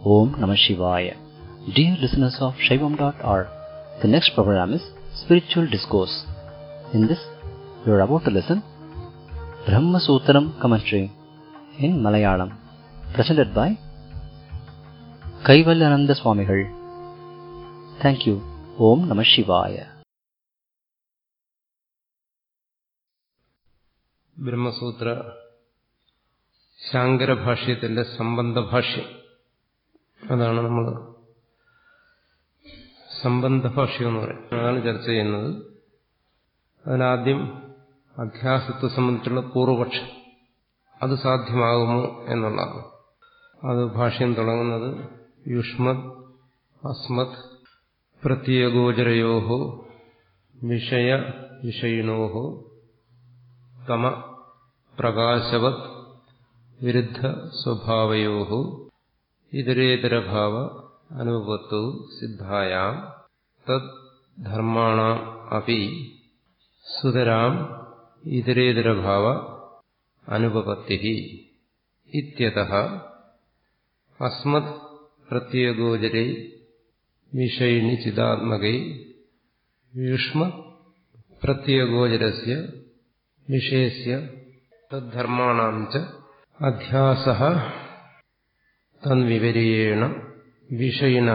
Om Namah Shivaya. Dear listeners of Shaivam.org, the next program is Spiritual Discourse. In this, you are about to listen Brahma Sutram commentary in Malayalam, presented by Kaivalyananda Swamigal. Thank you. Om Namah Shivaya. Brahma Sutra ശാങ്കരഭാഷ്യത്തിന്റെ സംബന്ധഭാഷ്യം അതാണ് നമ്മൾ സംബന്ധഭാഷ്യം എന്ന് പറയും അതാണ് ചർച്ച ചെയ്യുന്നത് അതിനാദ്യം അധ്യാസത്തെ സംബന്ധിച്ചുള്ള പൂർവപക്ഷം അത് സാധ്യമാകുമോ എന്നുള്ളതാണ് അത് ഭാഷ്യം തുടങ്ങുന്നത് യുഷ്മത് അസ്മത് പ്രത്യേകോചരയോ വിഷയ വിഷയിണോ തമ പ്രകാശവത് വിരുദ്ധ സ്വഭാവയോ ഇതരേതരഭാവ അനുപത്തു സിദ്ധായാം തദ് ധർമാണാം അപി സുതരാം ഇതരേതരഭാവ അനുപപത്തി ഇത്യതഃ അസ്മത് പ്രത്യേകോചരേ വിഷയിണി ചിദാത്മകൈ യുഷ്മ പ്രത്യേകോചരസ്യ വിഷയസ്യ തദ്ധർമാണാം ച അധ്യാസഃ തൻവിപര്യേണ വിഷയിണ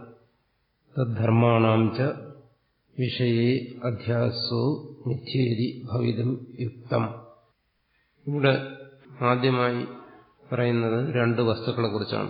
തദ്ധർമാണാം ച വിഷയേ അധ്യാസോ മിഥ്യേരി ഭവിതം യുക്തം ഇവിടെ ആദ്യമായി പറയുന്നത് രണ്ട് വസ്തുക്കളെ കുറിച്ചാണ്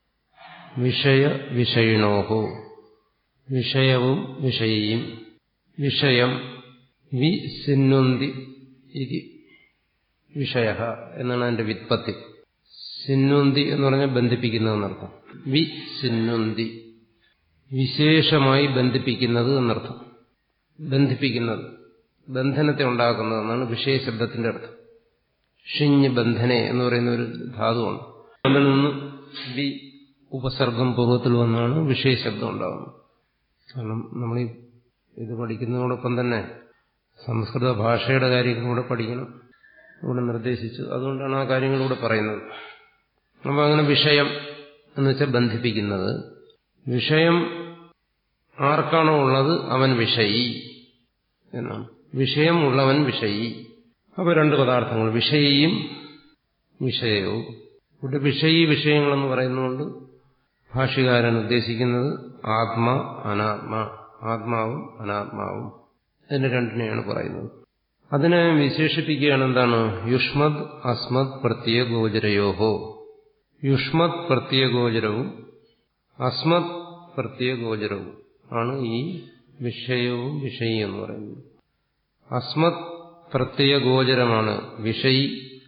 വിഷയ വിഷയിണോഹോ വിഷയവും വിഷയിയും വിഷയം വി സിന്നുന്തി ഇതി വിഷയ എന്നാണ് അതിന്റെ വിത്പത്തി സിന്നുന്തി എന്ന് പറഞ്ഞാൽ ബന്ധിപ്പിക്കുന്നത് എന്നർത്ഥം വി സിന്നുന്തി വിശേഷമായി ബന്ധിപ്പിക്കുന്നത് എന്നർത്ഥം ബന്ധിപ്പിക്കുന്നത് ബന്ധനത്തെ ഉണ്ടാക്കുന്നത് എന്നാണ് വിഷയശബ്ദത്തിന്റെ അർത്ഥം ഷിഞ്ഞ് ബന്ധനെ എന്ന് പറയുന്ന ഒരു ധാതുവാണ് അതിൽ നിന്ന് വി ഉപസർഗം പൂർവ്വത്തിൽ വന്നാണ് വിഷയശബ്ദം ഉണ്ടാകുന്നത് കാരണം നമ്മൾ ഇത് പഠിക്കുന്നതോടൊപ്പം തന്നെ സംസ്കൃത ഭാഷയുടെ കാര്യങ്ങൾ കൂടെ പഠിക്കണം ഇവിടെ നിർദ്ദേശിച്ചു അതുകൊണ്ടാണ് ആ കാര്യങ്ങളിലൂടെ പറയുന്നത് അപ്പോൾ അങ്ങനെ വിഷയം എന്ന് വെച്ചാൽ ബന്ധിപ്പിക്കുന്നത് വിഷയം ആർക്കാണോ ഉള്ളത് അവൻ വിഷയി എന്നാണ് വിഷയം ഉള്ളവൻ വിഷയി അപ്പോൾ രണ്ട് പദാർത്ഥങ്ങൾ വിഷയിയും വിഷയവും ഇവിടെ വിഷയി വിഷയങ്ങളെന്ന് പറയുന്നതുകൊണ്ട് ഭാഷ്യകാരൻ ഉദ്ദേശിക്കുന്നത് ആത്മ അനാത്മ ആത്മാവും അനാത്മാവും ഇതിന്റെ രണ്ടിനെയാണ് പറയുന്നത് അതിനെ വിശേഷിപ്പിക്കുകയാണ് എന്താണ് യുഷ്മത് അസ്മത് പ്രത്യേകോചരയോഹോ യുഷ്മത് പ്രത്യേകോചരവും അസ്മത് പ്രത്യേകോചരവും ആണ് ഈ വിഷയവും വിഷയി എന്ന് പറയുന്നത് അസ്മത് പ്രത്യയഗോചരമാണ് വിഷയി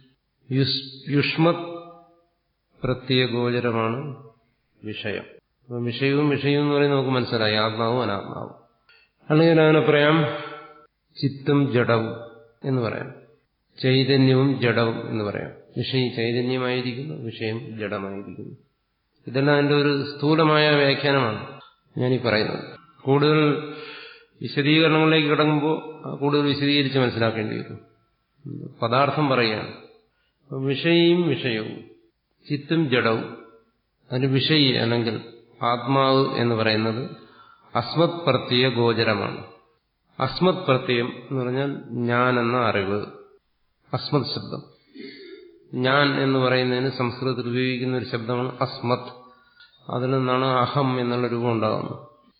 യുഷ്മത് പ്രത്യയഗോചരമാണ് വിഷയം വിഷയവും വിഷയവും എന്ന് പറയുന്നത് നമുക്ക് മനസ്സിലായി ആത്മാവും അനാത്മാവും അല്ലെങ്കിൽ അങ്ങനെ പറയാം ചിത്തും ജഡവും എന്ന് പറയാം ചൈതന്യവും ജഡവും എന്ന് പറയാം വിഷയം ചൈതന്യമായിരിക്കുന്നു വിഷയം ജഡമായിരിക്കുന്നു ഇതെല്ലാം അതിന്റെ ഒരു സ്ഥൂലമായ വ്യാഖ്യാനമാണ് ഞാനീ പറയുന്നത് കൂടുതൽ വിശദീകരണങ്ങളിലേക്ക് കിടങ്ങുമ്പോൾ കൂടുതൽ വിശദീകരിച്ച് മനസ്സിലാക്കേണ്ടി വരും പദാർത്ഥം പറയുകയാണ് വിഷയും വിഷയവും ചിത്തും ജഡവും അതിന് വിഷയി അല്ലെങ്കിൽ ആത്മാവ് എന്ന് പറയുന്നത് അസ്മത് പ്രത്യയ ഗോചരമാണ് അസ്മത് പ്രത്യയം എന്ന് പറഞ്ഞാൽ ഞാൻ എന്ന അറിവ് അസ്മത് ശബ്ദം ഞാൻ എന്ന് പറയുന്നതിന് സംസ്കൃതത്തിൽ ഉപയോഗിക്കുന്ന ഒരു ശബ്ദമാണ് അസ്മത് അതിൽ നിന്നാണ് അഹം എന്നുള്ള രൂപം ഉണ്ടാകുന്നത്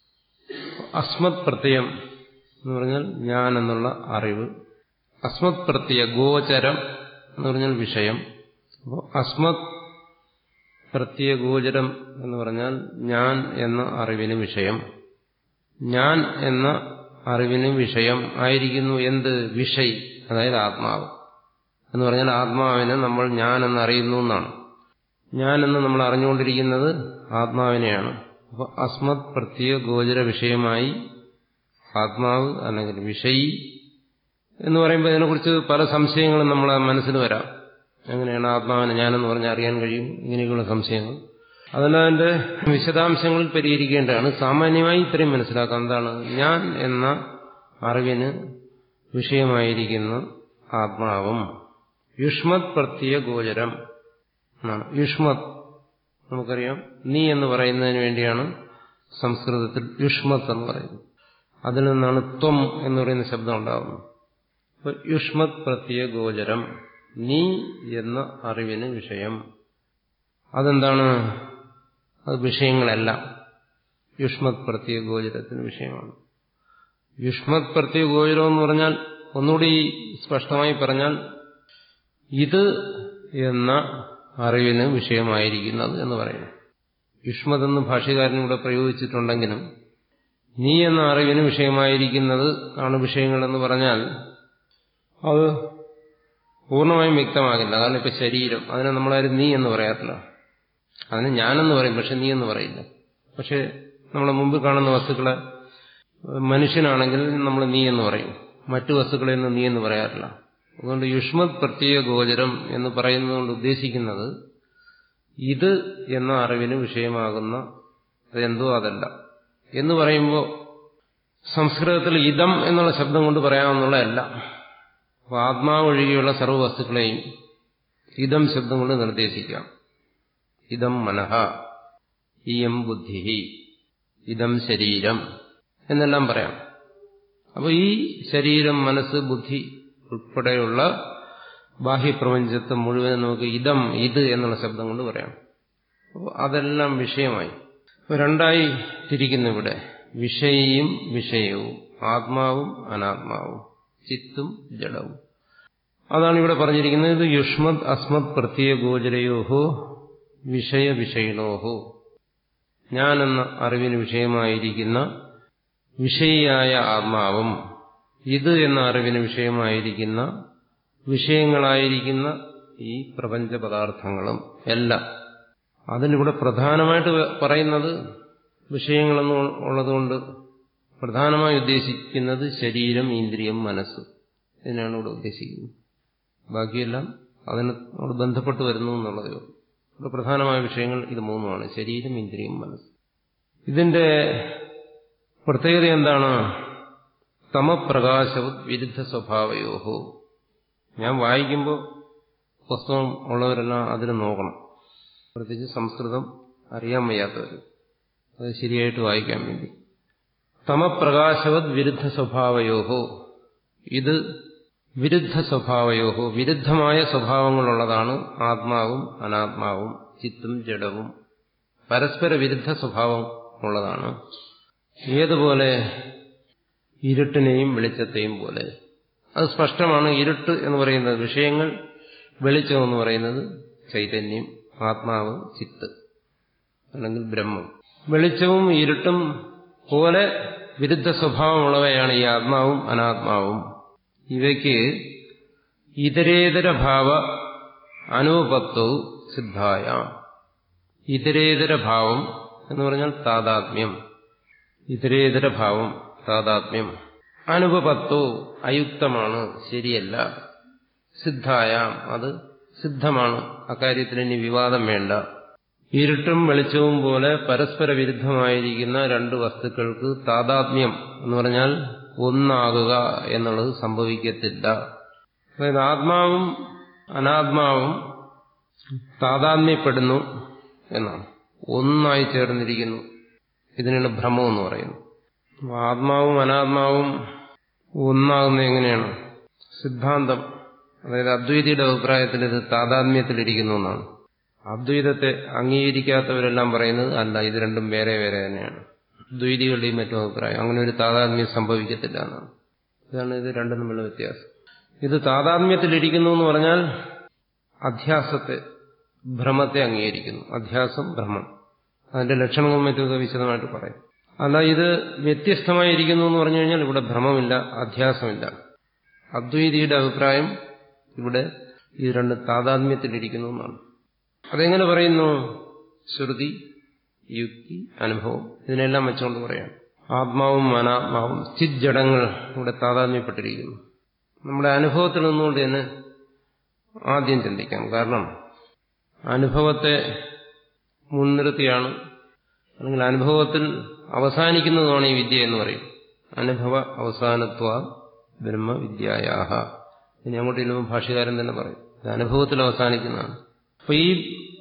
അസ്മത് പ്രത്യയം എന്ന് പറഞ്ഞാൽ ഞാൻ എന്നുള്ള അറിവ് അസ്മത് പ്രത്യയ ഗോചരം എന്ന് പറഞ്ഞാൽ വിഷയം അപ്പോൾ അസ്മത് പ്രത്യഗോചരം എന്ന് പറഞ്ഞാൽ ഞാൻ എന്ന അറിവിന് വിഷയം ഞാൻ എന്ന അറിവിന് വിഷയം ആയിരിക്കുന്നു എന്ത് വിഷയ് അതായത് ആത്മാവ് എന്ന് പറഞ്ഞാൽ ആത്മാവിനെ നമ്മൾ ഞാൻ എന്ന് അറിയുന്നു എന്നാണ് ഞാൻ എന്ന് നമ്മൾ അറിഞ്ഞുകൊണ്ടിരിക്കുന്നത് ആത്മാവിനെയാണ് അപ്പോൾ അസ്മത് പ്രത്യേക ഗോചര വിഷയമായി ആത്മാവ് അല്ലെങ്കിൽ വിഷയി എന്ന് പറയുമ്പോൾ ഇതിനെക്കുറിച്ച് പല സംശയങ്ങളും നമ്മളെ മനസ്സിൽ വരാം എങ്ങനെയാണ് ആത്മാവിനെ ഞാനെന്ന് പറഞ്ഞാൽ അറിയാൻ കഴിയും ഇങ്ങനെയൊക്കെയുള്ള സംശയങ്ങൾ അതെല്ലാം അതിന്റെ വിശദാംശങ്ങളിൽ പരിഹരിക്കേണ്ടതാണ് സാമാന്യമായി ഇത്രയും മനസ്സിലാക്കാം എന്താണ് ഞാൻ എന്ന അറിവിന് വിഷയമായിരിക്കുന്ന ആത്മാവും യുഷ്മത് പ്രത്യ ഗോചരം എന്നാണ് യുഷ്മത് നമുക്കറിയാം നീ എന്ന് പറയുന്നതിന് വേണ്ടിയാണ് സംസ്കൃതത്തിൽ യുഷ്മത്ത് എന്ന് പറയുന്നത് അതിൽ നിന്നാണ് ത്വം എന്ന് പറയുന്ന ശബ്ദം ഉണ്ടാകുന്നത് അപ്പൊ യുഷ്മത് പ്രത്യേക ഗോചരം നീ എന്ന അറിവിന് വിഷയം അതെന്താണ് അത് വിഷയങ്ങളെല്ലാം യുഷ്മത് പ്രത്യേക ഗോചരത്തിന് വിഷയമാണ് യുഷ്മത് പ്രത്യേക ഗോചരം എന്ന് പറഞ്ഞാൽ ഒന്നുകൂടി സ്പഷ്ടമായി പറഞ്ഞാൽ ഇത് എന്ന അറിവിന് വിഷയമായിരിക്കുന്നത് എന്ന് പറയുന്നു യുഷ്മത് എന്ന് ഭാഷ്യകാരൻ ഇവിടെ പ്രയോഗിച്ചിട്ടുണ്ടെങ്കിലും നീ എന്ന അറിവിന് വിഷയമായിരിക്കുന്നത് ആണ് വിഷയങ്ങളെന്ന് പറഞ്ഞാൽ അത് പൂർണ്ണമായും വ്യക്തമാകില്ല കാരണം ഇപ്പൊ ശരീരം അതിനെ നമ്മളാരും നീ എന്ന് പറയാറില്ല അതിന് ഞാനെന്ന് പറയും പക്ഷെ നീ എന്ന് പറയില്ല പക്ഷെ നമ്മളെ മുമ്പിൽ കാണുന്ന വസ്തുക്കളെ മനുഷ്യനാണെങ്കിൽ നമ്മൾ നീ എന്ന് പറയും മറ്റു വസ്തുക്കളിൽ നിന്ന് നീ എന്ന് പറയാറില്ല അതുകൊണ്ട് യുഷ്മത് പ്രത്യേക ഗോചരം എന്ന് പറയുന്നതുകൊണ്ട് ഉദ്ദേശിക്കുന്നത് ഇത് എന്ന അറിവിന് വിഷയമാകുന്ന അതെന്തോ അതല്ല എന്ന് പറയുമ്പോൾ സംസ്കൃതത്തിൽ ഇതം എന്നുള്ള ശബ്ദം കൊണ്ട് പറയാമെന്നുള്ളതല്ല അപ്പോൾ ആത്മാവ് ഒഴികെയുള്ള സർവ്വ വസ്തുക്കളെയും ഇതം ശബ്ദം കൊണ്ട് നിർദ്ദേശിക്കാം ഇതം മനഃ ഇയം ബുദ്ധി ഇതം ശരീരം എന്നെല്ലാം പറയാം അപ്പോൾ ഈ ശരീരം മനസ്സ് ബുദ്ധി ഉൾപ്പെടെയുള്ള ബാഹ്യപ്രപഞ്ചത്തെ മുഴുവൻ നമുക്ക് ഇതം ഇത് എന്നുള്ള ശബ്ദം കൊണ്ട് പറയാം അപ്പോൾ അതെല്ലാം വിഷയമായി അപ്പോൾ രണ്ടായി തിരിക്കുന്നു ഇവിടെ വിഷയിയും വിഷയവും ആത്മാവും അനാത്മാവും ചിത്തും ജഡവും അതാണ് ഇവിടെ പറഞ്ഞിരിക്കുന്നത് ഇത് യുഷ്മത് അസ്മത് പ്രത്യേക ഗോചരയോഹോ വിഷയ വിഷയിണോഹോ ഞാനെന്ന അറിവിന് വിഷയമായിരിക്കുന്ന വിഷയിയായ ആത്മാവും ഇത് എന്ന അറിവിന് വിഷയമായിരിക്കുന്ന വിഷയങ്ങളായിരിക്കുന്ന ഈ പ്രപഞ്ച പദാർത്ഥങ്ങളും എല്ലാം അതിലിവിടെ പ്രധാനമായിട്ട് പറയുന്നത് വിഷയങ്ങളെന്ന് ഉള്ളതുകൊണ്ട് പ്രധാനമായി ഉദ്ദേശിക്കുന്നത് ശരീരം ഇന്ദ്രിയം മനസ്സ് ഇതിനാണ് ഇവിടെ ഉദ്ദേശിക്കുന്നത് ബാക്കിയെല്ലാം അതിനോട് ബന്ധപ്പെട്ട് വരുന്നു എന്നുള്ളതേ ഉള്ളൂ ഇവിടെ പ്രധാനമായ വിഷയങ്ങൾ ഇത് മൂന്നുമാണ് ശരീരം ഇന്ദ്രിയം മനസ്സ് ഇതിന്റെ പ്രത്യേകത എന്താണ് തമപ്രകാശവത് വിരുദ്ധ സ്വഭാവയോഹോ ഞാൻ വായിക്കുമ്പോൾ പുസ്തകം ഉള്ളവരെല്ലാം അതിന് നോക്കണം പ്രത്യേകിച്ച് സംസ്കൃതം അറിയാൻ വയ്യാത്തവർ അത് ശരിയായിട്ട് വായിക്കാൻ വേണ്ടി തമപ്രകാശവത് വിരുദ്ധ സ്വഭാവയോഹോ ഇത് വിരുദ്ധ സ്വഭാവയോഹോ വിരുദ്ധമായ സ്വഭാവങ്ങളുള്ളതാണ് ആത്മാവും അനാത്മാവും ചിത്തും ജഡവും പരസ്പര വിരുദ്ധ സ്വഭാവം ഉള്ളതാണ് ഏതുപോലെ ഇരുട്ടിനെയും വെളിച്ചത്തെയും പോലെ അത് സ്പഷ്ടമാണ് ഇരുട്ട് എന്ന് പറയുന്നത് വിഷയങ്ങൾ വെളിച്ചം എന്ന് പറയുന്നത് ചൈതന്യം ആത്മാവ് ചിത്ത് അല്ലെങ്കിൽ ബ്രഹ്മം വെളിച്ചവും ഇരുട്ടും പോലെ വിരുദ്ധ സ്വഭാവമുള്ളവയാണ് ഈ ആത്മാവും അനാത്മാവും ഇവയ്ക്ക് ഇതരേതര ഭാവ അനുപത്വവും സിദ്ധായ ഇതരേതര ഭാവം എന്ന് പറഞ്ഞാൽ താതാത്മ്യം ഇതരേതര ഭാവം താതാത്മ്യം അനുപപത്തോ അയുക്തമാണ് ശരിയല്ല സിദ്ധായ അത് സിദ്ധമാണ് അക്കാര്യത്തിൽ ഇനി വിവാദം വേണ്ട ഇരുട്ടും വെളിച്ചവും പോലെ പരസ്പര വിരുദ്ധമായിരിക്കുന്ന രണ്ട് വസ്തുക്കൾക്ക് താതാത്മ്യം എന്ന് പറഞ്ഞാൽ ഒന്നാകുക എന്നുള്ളത് സംഭവിക്കത്തില്ല അതായത് ആത്മാവും അനാത്മാവും താതാത്മ്യപ്പെടുന്നു എന്നാണ് ഒന്നായി ചേർന്നിരിക്കുന്നു ഇതിനാണ് ഭ്രമം എന്ന് പറയുന്നത് ആത്മാവും അനാത്മാവും ഒന്നാകുന്നത് എങ്ങനെയാണ് സിദ്ധാന്തം അതായത് അദ്വൈതിയുടെ അഭിപ്രായത്തിൽ ഇത് താതാത്മ്യത്തിലിരിക്കുന്നു എന്നാണ് അദ്വൈതത്തെ അംഗീകരിക്കാത്തവരെല്ലാം പറയുന്നത് അല്ല ഇത് രണ്ടും വേറെ വേറെ തന്നെയാണ് ദ്വൈതികളുടെയും മറ്റും അഭിപ്രായം അങ്ങനെ ഒരു താതാത്മ്യം സംഭവിക്കത്തില്ല എന്നാണ് ഇതാണ് ഇത് രണ്ടും തമ്മിലുള്ള വ്യത്യാസം ഇത് താതാത്മ്യത്തിലിരിക്കുന്നു എന്ന് പറഞ്ഞാൽ അധ്യാസത്തെ ഭ്രമത്തെ അംഗീകരിക്കുന്നു അധ്യാസം ഭ്രമം അതിന്റെ ലക്ഷണങ്ങളും മറ്റൊക്കെ വിശദമായിട്ട് പറയും അല്ല ഇത് വ്യത്യസ്തമായിരിക്കുന്നു എന്ന് പറഞ്ഞു കഴിഞ്ഞാൽ ഇവിടെ ഭ്രമമില്ല അധ്യാസമില്ല അദ്വൈതിയുടെ അഭിപ്രായം ഇവിടെ ഇത് രണ്ട് താതാത്മ്യത്തിലിരിക്കുന്നു എന്നാണ് അതെങ്ങനെ പറയുന്നു ശ്രുതി യുക്തി അനുഭവം ഇതിനെല്ലാം വെച്ചുകൊണ്ട് പറയാം ആത്മാവും അനാത്മാവും ചിജ്ജടങ്ങൾ ഇവിടെ താതാത്മ്യപ്പെട്ടിരിക്കുന്നു നമ്മുടെ അനുഭവത്തിൽ നിന്നുകൊണ്ട് തന്നെ ആദ്യം ചിന്തിക്കാം കാരണം അനുഭവത്തെ മുൻനിർത്തിയാണ് അല്ലെങ്കിൽ അനുഭവത്തിൽ അവസാനിക്കുന്നതുമാണ് ഈ വിദ്യ എന്ന് പറയും അനുഭവ അവസാനത്വ ബ്രഹ്മവിദ്യായാഹ ഇനി അങ്ങോട്ട് ചെല്ലുമ്പോൾ ഭാഷ്യകാരൻ തന്നെ പറയും ഇത് അനുഭവത്തിൽ അവസാനിക്കുന്നതാണ് അപ്പൊ ഈ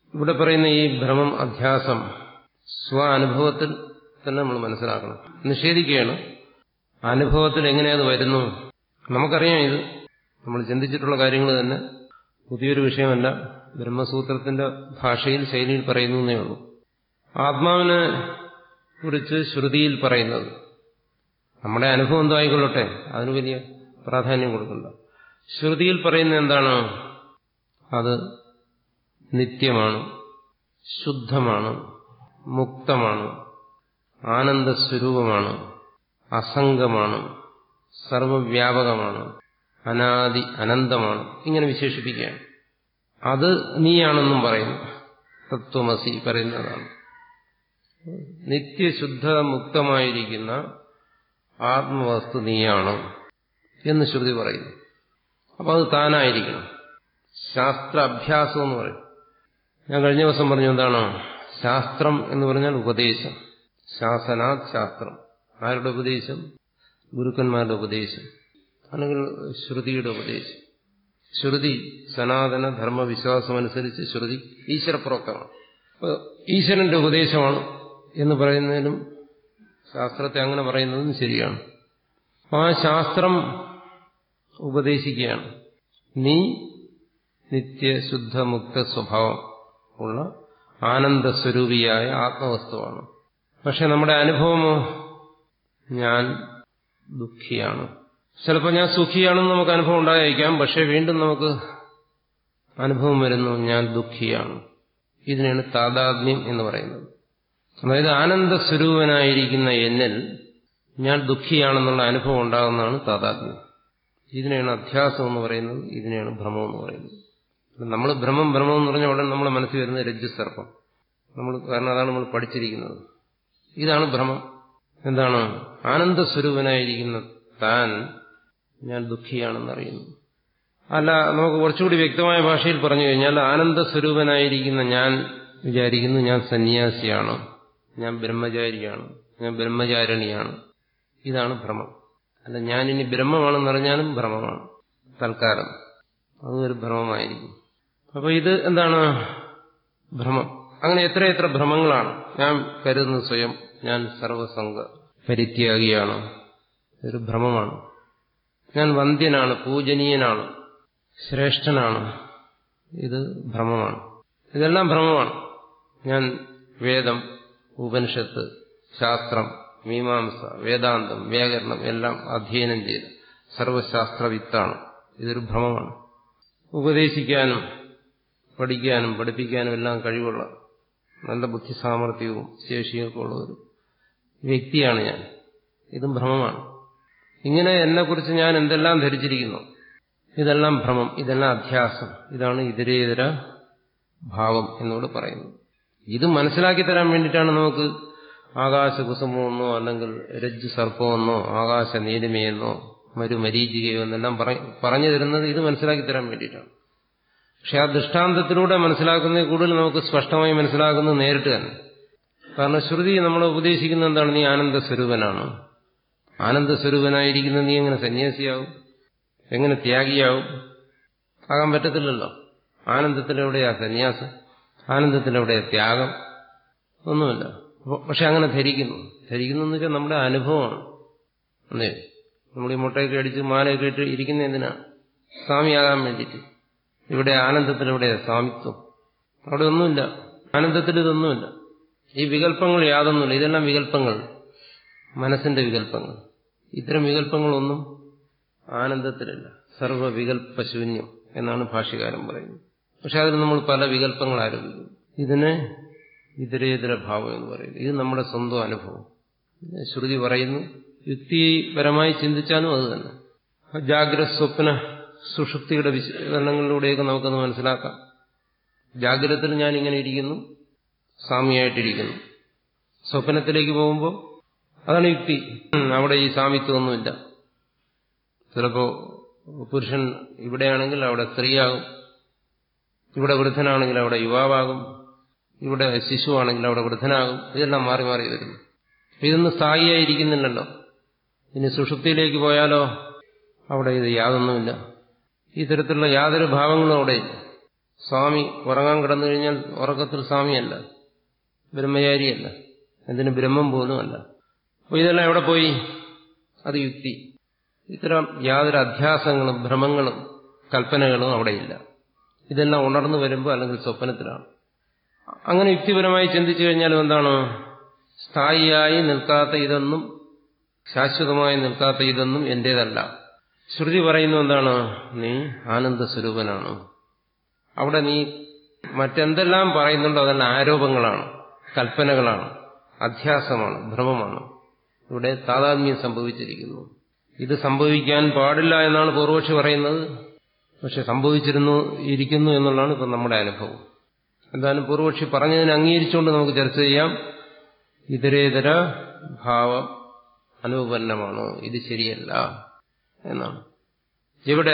ഇവിടെ പറയുന്ന ഈ ഭ്രമം അധ്യാസം സ്വ അനുഭവത്തിൽ തന്നെ നമ്മൾ മനസ്സിലാക്കണം നിഷേധിക്കുകയാണ് അനുഭവത്തിൽ എങ്ങനെ അത് വരുന്നു നമുക്കറിയാം ഇത് നമ്മൾ ചിന്തിച്ചിട്ടുള്ള കാര്യങ്ങൾ തന്നെ പുതിയൊരു വിഷയമല്ല ബ്രഹ്മസൂത്രത്തിന്റെ ഭാഷയിൽ ശൈലിയിൽ പറയുന്നു എന്നേ ഉള്ളൂ ആത്മാവിനെ കുറിച്ച് ശ്രുതിയിൽ പറയുന്നത് നമ്മുടെ അനുഭവം എന്തോ ആയിക്കൊള്ളട്ടെ അതിന് വലിയ പ്രാധാന്യം കൊടുക്കണ്ട ശ്രുതിയിൽ പറയുന്ന എന്താണ് അത് നിത്യമാണ് ശുദ്ധമാണ് മുക്തമാണ് ആനന്ദസ്വരൂപമാണ് അസംഗമാണ് സർവവ്യാപകമാണ് അനാദി അനന്തമാണ് ഇങ്ങനെ വിശേഷിപ്പിക്കുകയാണ് അത് നീയാണെന്നും പറയുന്നു തത്വമസി പറയുന്നതാണ് നിത്യശുദ്ധ മുക്തമായിരിക്കുന്ന ആത്മവസ്തു നീയാണ് എന്ന് ശ്രുതി പറയുന്നു അപ്പോൾ അത് താനായിരിക്കണം ശാസ്ത്ര അഭ്യാസം എന്ന് പറയും ഞാൻ കഴിഞ്ഞ ദിവസം പറഞ്ഞു എന്താണ് ശാസ്ത്രം എന്ന് പറഞ്ഞാൽ ഉപദേശം ശാസനാത് ശാസ്ത്രം ആരുടെ ഉപദേശം ഗുരുക്കന്മാരുടെ ഉപദേശം അല്ലെങ്കിൽ ശ്രുതിയുടെ ഉപദേശം ശ്രുതി സനാതന ധർമ്മവിശ്വാസം അനുസരിച്ച് ശ്രുതി ഈശ്വരപ്രോക്തമാണ് അപ്പോൾ ഈശ്വരന്റെ ഉപദേശമാണ് എന്ന് പറയുന്നതിനും ശാസ്ത്രത്തെ അങ്ങനെ പറയുന്നതും ശരിയാണ് ആ ശാസ്ത്രം ഉപദേശിക്കുകയാണ് നീ നിത്യശുദ്ധ മുക്ത സ്വഭാവം ഉള്ള ആനന്ദസ്വരൂപിയായ ആത്മവസ്തുവാണ് പക്ഷെ നമ്മുടെ അനുഭവമോ ഞാൻ ദുഃഖിയാണ് ചിലപ്പോൾ ഞാൻ സുഖിയാണെന്ന് നമുക്ക് അനുഭവം ഉണ്ടായിരിക്കാം പക്ഷെ വീണ്ടും നമുക്ക് അനുഭവം വരുന്നു ഞാൻ ദുഃഖിയാണ് ഇതിനാണ് താതാത്മ്യം എന്ന് പറയുന്നത് അതായത് ആനന്ദസ്വരൂപനായിരിക്കുന്ന എന്നിൽ ഞാൻ ദുഃഖിയാണെന്നുള്ള അനുഭവം ഉണ്ടാകുന്നതാണ് താതാത്മ്യം ഇതിനെയാണ് അധ്യാസം എന്ന് പറയുന്നത് ഇതിനെയാണ് ഭ്രമം എന്ന് പറയുന്നത് നമ്മൾ ഭ്രമം ഭ്രമം എന്ന് പറഞ്ഞ ഉടനെ നമ്മുടെ മനസ്സിൽ വരുന്ന രജ്ജുസർപ്പം നമ്മൾ കാരണം അതാണ് നമ്മൾ പഠിച്ചിരിക്കുന്നത് ഇതാണ് ഭ്രമം എന്താണ് ആനന്ദസ്വരൂപനായിരിക്കുന്ന താൻ ഞാൻ ദുഃഖിയാണെന്നറിയുന്നു അല്ല നമുക്ക് കുറച്ചുകൂടി വ്യക്തമായ ഭാഷയിൽ പറഞ്ഞു കഴിഞ്ഞാൽ ആനന്ദസ്വരൂപനായിരിക്കുന്ന ഞാൻ വിചാരിക്കുന്നു ഞാൻ സന്യാസിയാണ് ഞാൻ ബ്രഹ്മചാരിയാണ് ഞാൻ ബ്രഹ്മചാരിണിയാണ് ഇതാണ് ഭ്രമം അല്ല ഞാനിനി ബ്രഹ്മമാണെന്നറിഞ്ഞാലും ഭ്രമമാണ് തൽക്കാലം അതും ഒരു ഭ്രമമായിരിക്കും അപ്പൊ ഇത് എന്താണ് ഭ്രമം അങ്ങനെ എത്ര എത്ര ഭ്രമങ്ങളാണ് ഞാൻ കരുതുന്നത് സ്വയം ഞാൻ സർവസംഗ പരിത്യാഗിയാണ് ഒരു ഭ്രമമാണ് ഞാൻ വന്ധ്യനാണ് പൂജനീയനാണ് ശ്രേഷ്ഠനാണ് ഇത് ഭ്രമമാണ് ഇതെല്ലാം ഭ്രമമാണ് ഞാൻ വേദം ഉപനിഷത്ത് ശാസ്ത്രം മീമാംസ വേദാന്തം വ്യാകരണം എല്ലാം അധ്യയനം ചെയ്ത് സർവശാസ്ത്രവിത്താണ് ഇതൊരു ഭ്രമമാണ് ഉപദേശിക്കാനും പഠിക്കാനും പഠിപ്പിക്കാനും എല്ലാം കഴിവുള്ള നല്ല ബുദ്ധി സാമർഥ്യവും ശേഷിയൊക്കെ ഉള്ള ഒരു വ്യക്തിയാണ് ഞാൻ ഇതും ഭ്രമമാണ് ഇങ്ങനെ എന്നെക്കുറിച്ച് ഞാൻ എന്തെല്ലാം ധരിച്ചിരിക്കുന്നു ഇതെല്ലാം ഭ്രമം ഇതെല്ലാം അധ്യാസം ഇതാണ് ഇതരേതര ഭാവം എന്നോട് പറയുന്നത് ഇത് മനസ്സിലാക്കി തരാൻ വേണ്ടിയിട്ടാണ് നമുക്ക് ആകാശകുസുമമെന്നോ അല്ലെങ്കിൽ രജ്ജു സർപ്പമെന്നോ ആകാശ നീലിമയെന്നോ മരുമരീചികയോ എന്നെല്ലാം പറഞ്ഞു തരുന്നത് ഇത് മനസ്സിലാക്കി തരാൻ വേണ്ടിയിട്ടാണ് പക്ഷെ ആ ദൃഷ്ടാന്തത്തിലൂടെ മനസ്സിലാക്കുന്നത് കൂടുതൽ നമുക്ക് സ്പഷ്ടമായി മനസ്സിലാക്കുന്നത് നേരിട്ട് തന്നെ കാരണം ശ്രുതി നമ്മളെ ഉപദേശിക്കുന്ന എന്താണ് നീ ആനന്ദസ്വരൂപനാണ് ആനന്ദസ്വരൂപനായിരിക്കുന്ന നീ എങ്ങനെ സന്യാസിയാവും എങ്ങനെ ത്യാഗിയാവും ആകാൻ പറ്റത്തില്ലല്ലോ ആനന്ദത്തിലെവിടെയാ സന്യാസം ആനന്ദത്തിലെവിടെയാ ത്യാഗം ഒന്നുമില്ല പക്ഷെ അങ്ങനെ ധരിക്കുന്നു ധരിക്കുന്നു എന്ന് വെച്ചാൽ നമ്മുടെ അനുഭവമാണ് അല്ലേ നമ്മൾ ഈ മുട്ടയൊക്കെ അടിച്ച് മാലയൊക്കെ ഇട്ട് ഇരിക്കുന്ന എന്തിനാ സ്വാമിയാകാൻ വേണ്ടിയിട്ട് ഇവിടെ ആനന്ദത്തിലെവിടെ സ്വാമിത്വം അവിടെ ഒന്നുമില്ല ആനന്ദത്തിൽ ഇതൊന്നുമില്ല ഈ വികല്പങ്ങൾ യാതൊന്നുമില്ല ഇതെല്ലാം വികല്പങ്ങൾ മനസ്സിന്റെ വികല്പങ്ങൾ ഇത്തരം വികല്പങ്ങളൊന്നും ആനന്ദത്തിലല്ല സർവവികല്പശൂന്യം എന്നാണ് ഭാഷ്യകാരൻ പറയുന്നത് പക്ഷെ അതിൽ നമ്മൾ പല വികല്പങ്ങൾ ആരോപിക്കുന്നു ഇതിനെ ഇതരേതര ഭാവം എന്ന് പറയുന്നത് ഇത് നമ്മുടെ സ്വന്തം അനുഭവം ശ്രുതി പറയുന്നു യുക്തിപരമായി ചിന്തിച്ചാലും അത് തന്നെ ജാഗ്രത സ്വപ്ന സുഷുപ്തിയുടെ വിശകലനങ്ങളിലൂടെയൊക്കെ നമുക്കത് മനസ്സിലാക്കാം ജാഗ്രതത്തിൽ ഞാൻ ഇങ്ങനെ ഇരിക്കുന്നു സാമ്യമായിട്ടിരിക്കുന്നു സ്വപ്നത്തിലേക്ക് പോകുമ്പോൾ അതാണ് യുക്തി അവിടെ ഈ സാമിത്വമൊന്നുമില്ല ചിലപ്പോ പുരുഷൻ ഇവിടെയാണെങ്കിൽ അവിടെ സ്ത്രീയാകും ഇവിടെ വൃദ്ധനാണെങ്കിൽ അവിടെ യുവാവാകും ഇവിടെ ശിശുവാണെങ്കിൽ അവിടെ വൃദ്ധനാകും ഇതെല്ലാം മാറി മാറി വരുന്നു ഇതൊന്നും സ്ഥായിയായിരിക്കുന്നില്ലല്ലോ ഇനി സുഷുപ്തിയിലേക്ക് പോയാലോ അവിടെ ഇത് യാതൊന്നുമില്ല ഈ തരത്തിലുള്ള യാതൊരു ഭാവങ്ങളും അവിടെ സ്വാമി ഉറങ്ങാൻ കിടന്നു കഴിഞ്ഞാൽ ഉറക്കത്തിൽ സ്വാമിയല്ല ബ്രഹ്മചാരിയല്ല എന്തിന് ബ്രഹ്മം പോലുമല്ല അപ്പോൾ ഇതെല്ലാം എവിടെ പോയി അത് യുക്തി ഇത്തരം യാതൊരു അധ്യാസങ്ങളും ഭ്രമങ്ങളും കൽപ്പനകളും അവിടെയില്ല ഇതെല്ലാം ഉണർന്നു വരുമ്പോൾ അല്ലെങ്കിൽ സ്വപ്നത്തിലാണ് അങ്ങനെ യുക്തിപരമായി ചിന്തിച്ചു കഴിഞ്ഞാൽ എന്താണ് സ്ഥായിയായി നിൽക്കാത്ത ഇതൊന്നും ശാശ്വതമായി നിൽക്കാത്ത ഇതൊന്നും എന്റേതല്ല ശ്രുതി പറയുന്നു എന്താണ് നീ ആനന്ദ സ്വരൂപനാണ് അവിടെ നീ മറ്റെന്തെല്ലാം പറയുന്നുണ്ടോ അതെല്ലാം ആരോപങ്ങളാണ് കൽപ്പനകളാണ് അധ്യാസമാണ് ഭ്രമമാണ് ഇവിടെ താതാത്മ്യം സംഭവിച്ചിരിക്കുന്നു ഇത് സംഭവിക്കാൻ പാടില്ല എന്നാണ് പൂർവക്ഷി പറയുന്നത് പക്ഷെ സംഭവിച്ചിരുന്നു ഇരിക്കുന്നു എന്നുള്ളതാണ് ഇപ്പം നമ്മുടെ അനുഭവം എന്തായാലും പൂർവക്ഷി പറഞ്ഞതിനെ അംഗീകരിച്ചുകൊണ്ട് നമുക്ക് ചർച്ച ചെയ്യാം ഇതരേതര ഭാവം അനുപന്നമാണ് ഇത് ശരിയല്ല എന്നാണ് ഇവിടെ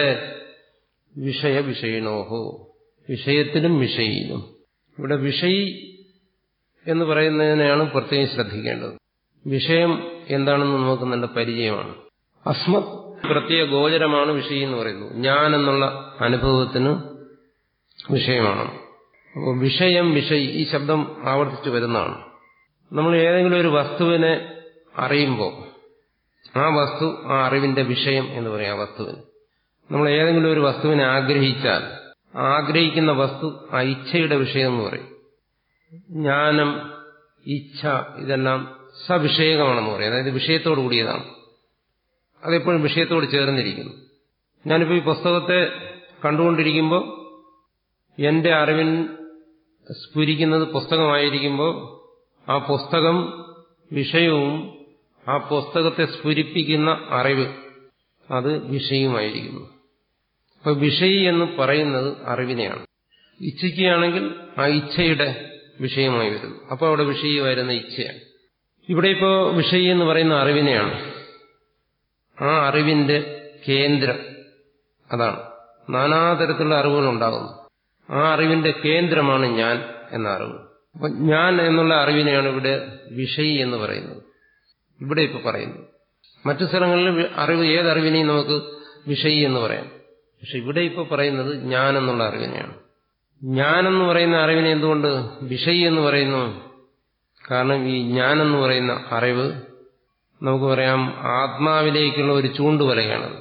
വിഷയ വിഷയിണോഹോ വിഷയത്തിലും വിഷയിലും ഇവിടെ വിഷയി എന്ന് പറയുന്നതിനെയാണ് പ്രത്യേകം ശ്രദ്ധിക്കേണ്ടത് വിഷയം എന്താണെന്ന് നമുക്ക് നല്ല പരിചയമാണ് അസ്മത് പ്രത്യേക ഗോചരമാണ് വിഷയം എന്ന് പറയുന്നത് ഞാൻ എന്നുള്ള അനുഭവത്തിന് വിഷയമാണ് അപ്പോൾ വിഷയം വിഷയി ഈ ശബ്ദം ആവർത്തിച്ചു വരുന്നതാണ് നമ്മൾ ഏതെങ്കിലും ഒരു വസ്തുവിനെ അറിയുമ്പോൾ ആ വസ്തു ആ അറിവിന്റെ വിഷയം എന്ന് പറയും ആ വസ്തുവിന് നമ്മൾ ഏതെങ്കിലും ഒരു വസ്തുവിനെ ആഗ്രഹിച്ചാൽ ആഗ്രഹിക്കുന്ന വസ്തു ആ ഇച്ഛയുടെ വിഷയം എന്ന് പറയും ജ്ഞാനം ഇച്ഛ ഇതെല്ലാം സവിഷയകമാണെന്ന് പറയും അതായത് വിഷയത്തോടു കൂടിയതാണ് അതെപ്പോഴും വിഷയത്തോട് ചേർന്നിരിക്കുന്നു ഞാനിപ്പോൾ ഈ പുസ്തകത്തെ കണ്ടുകൊണ്ടിരിക്കുമ്പോൾ എന്റെ അറിവിൻ സ്ഫുരിക്കുന്നത് പുസ്തകമായിരിക്കുമ്പോൾ ആ പുസ്തകം വിഷയവും ആ പുസ്തകത്തെ സ്ഫുരിപ്പിക്കുന്ന അറിവ് അത് വിഷയമായിരിക്കുന്നു അപ്പൊ വിഷയി എന്ന് പറയുന്നത് അറിവിനെയാണ് ഇച്ഛയ്ക്കുകയാണെങ്കിൽ ആ ഇച്ഛയുടെ വിഷയമായി വരുന്നു അപ്പോൾ അവിടെ വിഷയി വരുന്ന ഇച്ഛയാണ് ഇവിടെ ഇപ്പോൾ വിഷയി എന്ന് പറയുന്ന അറിവിനെയാണ് ആ അറിവിന്റെ കേന്ദ്രം അതാണ് നാനാതരത്തിലുള്ള അറിവുകൾ ഉണ്ടാകുന്നു ആ അറിവിന്റെ കേന്ദ്രമാണ് ഞാൻ എന്ന അറിവ് അപ്പൊ ഞാൻ എന്നുള്ള അറിവിനെയാണ് ഇവിടെ വിഷയി എന്ന് പറയുന്നത് ഇവിടെ ഇപ്പൊ പറയുന്നു മറ്റു സ്ഥലങ്ങളിൽ അറിവ് ഏതറിവിനെയും നമുക്ക് വിഷയി എന്ന് പറയാം പക്ഷെ ഇവിടെ ഇപ്പൊ പറയുന്നത് ഞാൻ എന്നുള്ള അറിവിനെയാണ് ഞാൻ എന്ന് പറയുന്ന അറിവിനെ എന്തുകൊണ്ട് വിഷയി എന്ന് പറയുന്നു കാരണം ഈ ഞാൻ എന്ന് പറയുന്ന അറിവ് നമുക്ക് പറയാം ആത്മാവിലേക്കുള്ള ഒരു ചൂണ്ടുവലയാണത്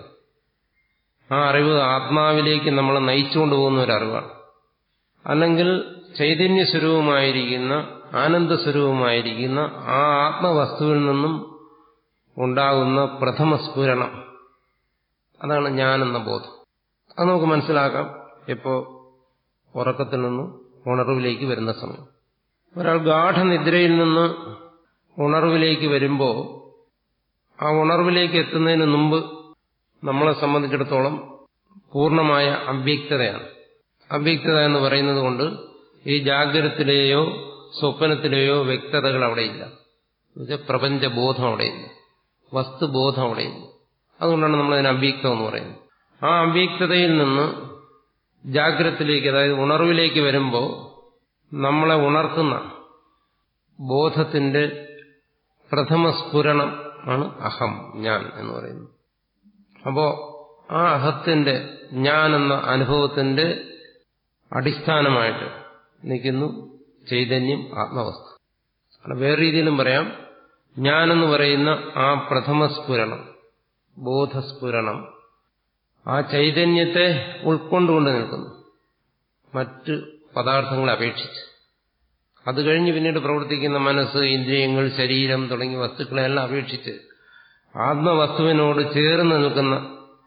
ആ അറിവ് ആത്മാവിലേക്ക് നമ്മളെ നയിച്ചുകൊണ്ട് പോകുന്ന ഒരു അറിവാണ് അല്ലെങ്കിൽ ചൈതന്യ സ്വരൂപമായിരിക്കുന്ന ആനന്ദ സ്വരൂപമായിരിക്കുന്ന ആ ആത്മവസ്തുവിൽ നിന്നും ഉണ്ടാകുന്ന പ്രഥമ സ്ഫുരണം അതാണ് ഞാനെന്ന ബോധം അത് നമുക്ക് മനസ്സിലാക്കാം എപ്പോ ഉറക്കത്തിൽ നിന്ന് ഉണർവിലേക്ക് വരുന്ന സമയം ഒരാൾ ഗാഠനിദ്രയിൽ നിന്ന് ഉണർവിലേക്ക് വരുമ്പോൾ ആ ഉണർവിലേക്ക് എത്തുന്നതിന് മുമ്പ് നമ്മളെ സംബന്ധിച്ചിടത്തോളം പൂർണ്ണമായ അവ്യക്തതയാണ് അവ്യക്തത എന്ന് പറയുന്നത് കൊണ്ട് ഈ ജാഗ്രതത്തിലെയോ സ്വപ്നത്തിലെയോ വ്യക്തതകൾ അവിടെയില്ല എന്നുവെച്ചാൽ പ്രപഞ്ചബോധം അവിടെയില്ല വസ്തുബോധം അവിടെയില്ല അതുകൊണ്ടാണ് നമ്മൾ അതിന് അവ്യക്തം എന്ന് പറയുന്നത് ആ അവ്യക്തതയിൽ നിന്ന് ജാഗ്രതത്തിലേക്ക് അതായത് ഉണർവിലേക്ക് വരുമ്പോൾ നമ്മളെ ഉണർത്തുന്ന ബോധത്തിന്റെ പ്രഥമ സ്ഫുരണം ആണ് അഹം ഞാൻ എന്ന് പറയുന്നത് അപ്പോ ആ അഹത്തിന്റെ ഞാൻ എന്ന അനുഭവത്തിന്റെ അടിസ്ഥാനമായിട്ട് നിൽക്കുന്നു ചൈതന്യം ആത്മവസ്തു അവിടെ വേറെ രീതിയിലും പറയാം ഞാനെന്ന് പറയുന്ന ആ പ്രഥമ സ്ഫുരണം ബോധസ്ഫുരണം ആ ചൈതന്യത്തെ ഉൾക്കൊണ്ടുകൊണ്ട് നിൽക്കുന്നു മറ്റ് പദാർത്ഥങ്ങളെ അപേക്ഷിച്ച് അത് കഴിഞ്ഞ് പിന്നീട് പ്രവർത്തിക്കുന്ന മനസ്സ് ഇന്ദ്രിയങ്ങൾ ശരീരം തുടങ്ങിയ വസ്തുക്കളെല്ലാം അപേക്ഷിച്ച് ആത്മവസ്തുവിനോട് ചേർന്ന് നിൽക്കുന്ന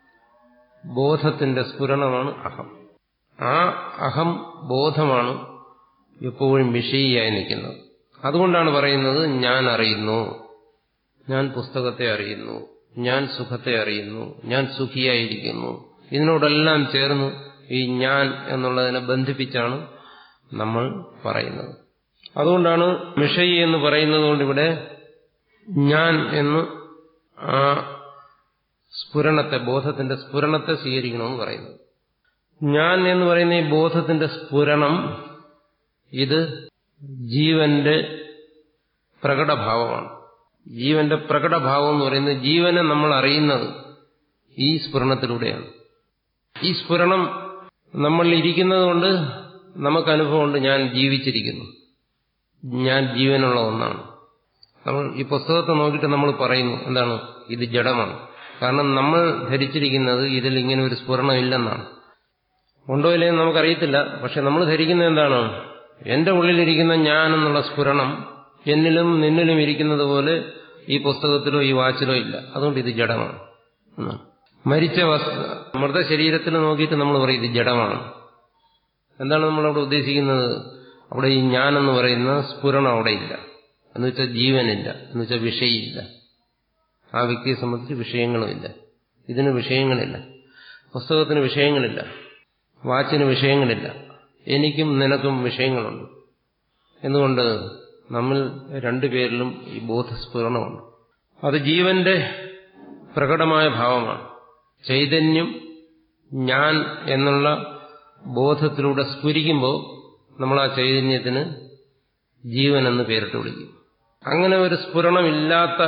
ബോധത്തിന്റെ സ്ഫുരണമാണ് അഹം ആ അഹം ബോധമാണ് എപ്പോഴും വിഷയിയായി നിൽക്കുന്നത് അതുകൊണ്ടാണ് പറയുന്നത് ഞാൻ അറിയുന്നു ഞാൻ പുസ്തകത്തെ അറിയുന്നു ഞാൻ സുഖത്തെ അറിയുന്നു ഞാൻ സുഖിയായിരിക്കുന്നു ഇതിനോടെല്ലാം ചേർന്ന് ഈ ഞാൻ എന്നുള്ളതിനെ ബന്ധിപ്പിച്ചാണ് നമ്മൾ പറയുന്നത് അതുകൊണ്ടാണ് മിഷയി എന്ന് പറയുന്നത് കൊണ്ട് ഇവിടെ ഞാൻ എന്ന് ആ സ്ഫുരണത്തെ ബോധത്തിന്റെ സ്ഫുരണത്തെ സ്വീകരിക്കണമെന്ന് പറയുന്നത് ഞാൻ എന്ന് പറയുന്ന ഈ ബോധത്തിന്റെ സ്ഫുരണം ഇത് ജീവന്റെ പ്രകടഭാവമാണ് ജീവന്റെ പ്രകടഭാവം എന്ന് പറയുന്നത് ജീവനെ നമ്മൾ അറിയുന്നത് ഈ സ്ഫുരണത്തിലൂടെയാണ് ഈ സ്ഫുരണം നമ്മളിൽ ഇരിക്കുന്നത് കൊണ്ട് നമുക്ക് അനുഭവമുണ്ട് ഞാൻ ജീവിച്ചിരിക്കുന്നു ഞാൻ ജീവനുള്ള ഒന്നാണ് നമ്മൾ ഈ പുസ്തകത്തെ നോക്കിയിട്ട് നമ്മൾ പറയുന്നു എന്താണ് ഇത് ജഡമാണ് കാരണം നമ്മൾ ധരിച്ചിരിക്കുന്നത് ഇതിൽ ഇങ്ങനെ ഒരു സ്ഫുരണം ഇല്ലെന്നാണ് ഉണ്ടോ ഇല്ലയെന്ന് നമുക്കറിയത്തില്ല പക്ഷെ നമ്മൾ ധരിക്കുന്നത് എന്താണ് എന്റെ ഉള്ളിലിരിക്കുന്ന ഞാൻ എന്നുള്ള സ്ഫുരണം എന്നിലും നിന്നിലും ഇരിക്കുന്നത് പോലെ ഈ പുസ്തകത്തിലോ ഈ വാച്ചിലോ ഇല്ല അതുകൊണ്ട് ഇത് ജഡമാണ് എന്നാണ്. മരിച്ച വസ്തു മൃത ശരീരത്തിൽ നോക്കിയിട്ട് നമ്മൾ പറയും ഇത് ജഡമാണ് എന്താണ് നമ്മളവിടെ ഉദ്ദേശിക്കുന്നത് അവിടെ ഈ ഞാൻ എന്ന് പറയുന്ന സ്ഫുരണം അവിടെ ഇല്ല എന്ന് വെച്ചാൽ ജീവനില്ല എന്ന് വെച്ചാൽ വിഷയമില്ല ആ വ്യക്തിയെ സംബന്ധിച്ച് വിഷയങ്ങളുമില്ല ഇതിന് വിഷയങ്ങളില്ല പുസ്തകത്തിന് വിഷയങ്ങളില്ല വാച്ചിന് വിഷയങ്ങളില്ല എനിക്കും നിനക്കും വിഷയങ്ങളുണ്ട് എന്തുകൊണ്ട് നമ്മൾ രണ്ടുപേരിലും ഈ ബോധസ്ഫുരണമുണ്ട് അത് ജീവന്റെ പ്രകടമായ ഭാവമാണ് ചൈതന്യം ഞാൻ എന്നുള്ള ബോധത്തിലൂടെ സ്ഫുരിക്കുമ്പോൾ നമ്മൾ ആ ചൈതന്യത്തിന് ജീവൻ എന്ന് പേരിട്ട് വിളിക്കും അങ്ങനെ ഒരു സ്ഫുരണമില്ലാത്ത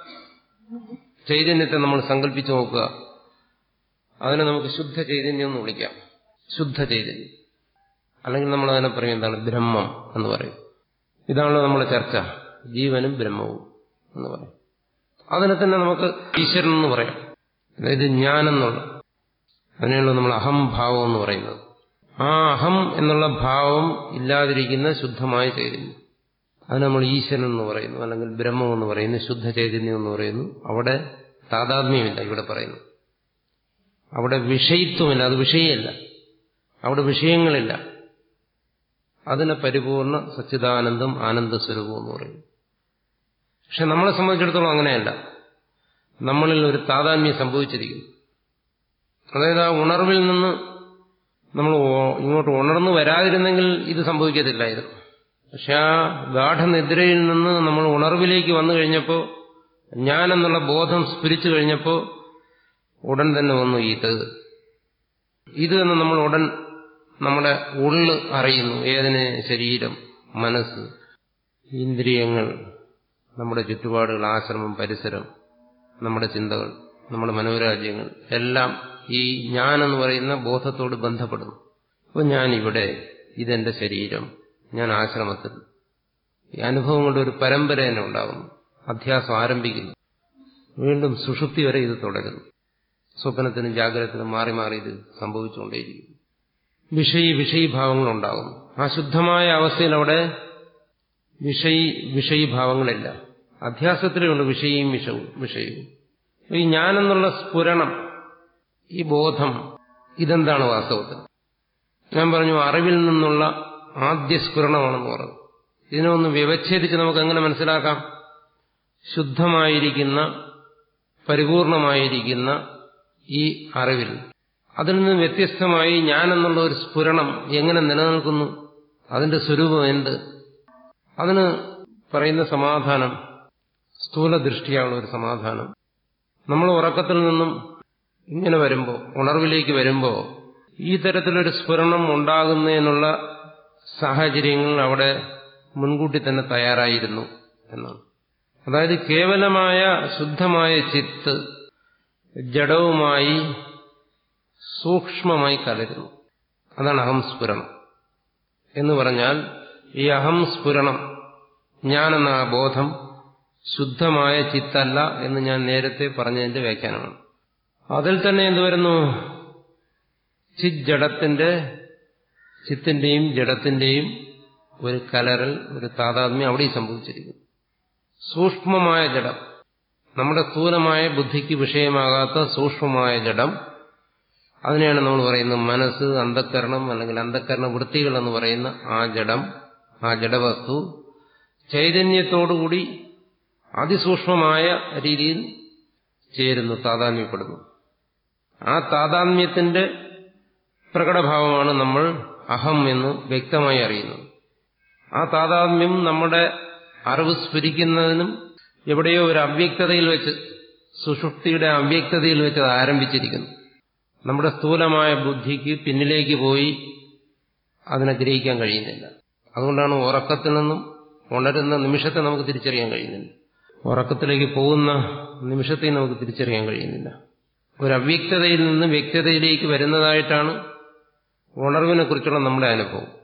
ചൈതന്യത്തെ നമ്മൾ സങ്കല്പിച്ചു നോക്കുക അതിനെ നമുക്ക് ശുദ്ധ ചൈതന്യം എന്ന് വിളിക്കാം ശുദ്ധ ചൈതന്യം അല്ലെങ്കിൽ നമ്മൾ അതിനെ പറയും എന്താണ് ബ്രഹ്മം എന്ന് പറയും ഇതാണല്ലോ നമ്മുടെ ചർച്ച ജീവനും ബ്രഹ്മവും എന്ന് പറയും അതിനെ തന്നെ നമുക്ക് ഈശ്വരൻ എന്ന് പറയാം അതായത് ഞാനെന്നുള്ള അതിനെയുള്ള നമ്മൾ അഹംഭാവം എന്ന് പറയുന്നത് ആ അഹം എന്നുള്ള ഭാവം ഇല്ലാതിരിക്കുന്ന ശുദ്ധമായ ചൈതന്യം അത് നമ്മൾ ഈശ്വരൻ എന്ന് പറയുന്നു അല്ലെങ്കിൽ ബ്രഹ്മം എന്ന് പറയുന്നു ശുദ്ധ ചൈതന്യം എന്ന് പറയുന്നു അവിടെ താതാത്മ്യമില്ല ഇവിടെ പറയുന്നു അവിടെ വിഷയിത്വമില്ല അത് വിഷയമല്ല അവിടെ വിഷയങ്ങളില്ല അതിനെ പരിപൂർണ സച്ചിദാനന്ദം ആനന്ദ സ്വരൂപം എന്ന് പറയുന്നു പക്ഷെ നമ്മളെ സംബന്ധിച്ചിടത്തോളം അങ്ങനെയല്ല നമ്മളിൽ ഒരു താതാത്മ്യം സംഭവിച്ചിരിക്കുന്നു അതായത് ആ ഉണർവിൽ നിന്ന് നമ്മൾ ഓ- ഇങ്ങോട്ട് ഉണർന്നു വരാതിരുന്നെങ്കിൽ ഇത് സംഭവിക്കത്തില്ലായിരുന്നു പക്ഷെ ആ ഗാഠനിദ്രയിൽ നിന്ന് നമ്മൾ ഉണർവിലേക്ക് വന്നു കഴിഞ്ഞപ്പോൾ ഞാനെന്നുള്ള ബോധം സ്ഫുരിച്ചു കഴിഞ്ഞപ്പോൾ ഉടൻ തന്നെ വന്നു ഇത് ഇത് എന്ന് നമ്മൾ ഉടൻ നമ്മുടെ ഉള്ള് അറിയുന്നു ഏതിന് ശരീരം മനസ്സ് ഇന്ദ്രിയങ്ങൾ നമ്മുടെ ചുറ്റുപാടുകൾ ആശ്രമം പരിസരം നമ്മുടെ ചിന്തകൾ നമ്മുടെ മനോരാജ്യങ്ങൾ എല്ലാം ഈ ഞാനെന്ന് പറയുന്ന ബോധത്തോട് ബന്ധപ്പെടുന്നു അപ്പോൾ ഞാൻ ഇവിടെ ഇതെന്റെ ശരീരം ഞാൻ ആശ്രമത്തിൽ ഈ അനുഭവങ്ങളുടെ ഒരു പരമ്പര തന്നെ ഉണ്ടാകുന്നു അധ്യാസം ആരംഭിക്കുന്നു വീണ്ടും സുഷുപ്തി വരെ ഇത് തുടരുന്നു സ്വപ്നത്തിനും ജാഗ്രതത്തിനും മാറി മാറി ഇത് സംഭവിച്ചുകൊണ്ടേയിരിക്കുന്നു വിഷയി വിഷയീഭാവങ്ങൾ ഉണ്ടാകുന്നു ആ ശുദ്ധമായ അവസ്ഥയിൽ അവിടെ വിഷയി വിഷയീഭാവങ്ങളില്ല അധ്യാസത്തിലേ ഉള്ളൂ വിഷയും വിഷവും വിഷയവും ഈ ഞാനെന്നുള്ള സ്ഫുരണം ഈ ബോധം ഇതെന്താണ് വാസ്തവത്തിൽ ഞാൻ പറഞ്ഞു അറിവിൽ നിന്നുള്ള ആദ്യ സ്ഫുരണമാണെന്ന് പറഞ്ഞു ഇതിനെ ഒന്ന് വ്യവച്ഛേദിച്ച് നമുക്ക് എങ്ങനെ മനസ്സിലാക്കാം ശുദ്ധമായിരിക്കുന്ന പരിപൂർണമായിരിക്കുന്ന ഈ അറിവിൽ അതിൽ നിന്ന് വ്യത്യസ്തമായി ഞാനെന്നുള്ള ഒരു സ്ഫുരണം എങ്ങനെ നിലനിൽക്കുന്നു അതിന്റെ സ്വരൂപം എന്ത് അതിന് പറയുന്ന സമാധാനം സ്ഥൂല ദൃഷ്ടിയുള്ള ഒരു സമാധാനം നമ്മൾ ഉറക്കത്തിൽ നിന്നും ഇങ്ങനെ വരുമ്പോൾ ഉണർവിലേക്ക് വരുമ്പോൾ ഈ തരത്തിലൊരു സ്ഫുരണം ഉണ്ടാകുന്നതിനുള്ള സാഹചര്യങ്ങൾ അവിടെ മുൻകൂട്ടി തന്നെ തയ്യാറായിരുന്നു എന്നാണ് അതായത് കേവലമായ ശുദ്ധമായ ചിത്ത് ജഡവുമായി സൂക്ഷ്മമായി കലരുന്നു അതാണ് അഹംസ്ഫുരണം എന്ന് പറഞ്ഞാൽ ഈ അഹംസ്ഫുരണം ഞാനെന്ന ആ ബോധം ശുദ്ധമായ ചിത്തല്ല എന്ന് ഞാൻ നേരത്തെ പറഞ്ഞതിന്റെ വ്യാഖ്യാനമാണ് അതിൽ തന്നെ എന്ത് വരുന്നു ചിത് ജഡത്തിന്റെ ചിത്തിന്റെയും ജഡത്തിന്റെയും ഒരു കലറൽ ഒരു താതാത്മ്യം അവിടെ സംഭവിച്ചിരിക്കുന്നു സൂക്ഷ്മമായ ജഡം നമ്മുടെ സ്ഥൂലമായ ബുദ്ധിക്ക് വിഷയമാകാത്ത സൂക്ഷ്മമായ ജഡം അതിനെയാണ് നമ്മൾ പറയുന്നത് മനസ്സ് അന്ധക്കരണം അല്ലെങ്കിൽ അന്ധക്കരണ വൃത്തികൾ എന്ന് പറയുന്ന ആ ജഡം ആ ജഡവസ്തു ചൈതന്യത്തോടുകൂടി അതിസൂക്ഷ്മമായ രീതിയിൽ ചേരുന്നു താതാത്മ്യപ്പെടുന്നു ആ താതാത്മ്യത്തിന്റെ പ്രകടഭാവമാണ് നമ്മൾ അഹം എന്ന് വ്യക്തമായി അറിയുന്നത് ആ താതാത്മ്യം നമ്മുടെ അറിവ് സ്ഫുരിക്കുന്നതിനും എവിടെയോ ഒരു അവ്യക്തതയിൽ വെച്ച് സുഷുപ്തിയുടെ അവ്യക്തതയിൽ വെച്ച് അത് ആരംഭിച്ചിരിക്കുന്നു നമ്മുടെ സ്ഥൂലമായ ബുദ്ധിക്ക് പിന്നിലേക്ക് പോയി അതിനെ ഗ്രഹിക്കാൻ കഴിയുന്നില്ല അതുകൊണ്ടാണ് ഉറക്കത്തിൽ നിന്നും ഉണരുന്ന നിമിഷത്തെ നമുക്ക് തിരിച്ചറിയാൻ കഴിയുന്നില്ല ഉറക്കത്തിലേക്ക് പോകുന്ന നിമിഷത്തെ നമുക്ക് തിരിച്ചറിയാൻ കഴിയുന്നില്ല ഒരു അവ്യക്തതയിൽ നിന്ന് വ്യക്തതയിലേക്ക് വരുന്നതായിട്ടാണ് ഉണർവിനെ കുറിച്ചുള്ള നമ്മുടെ അനുഭവം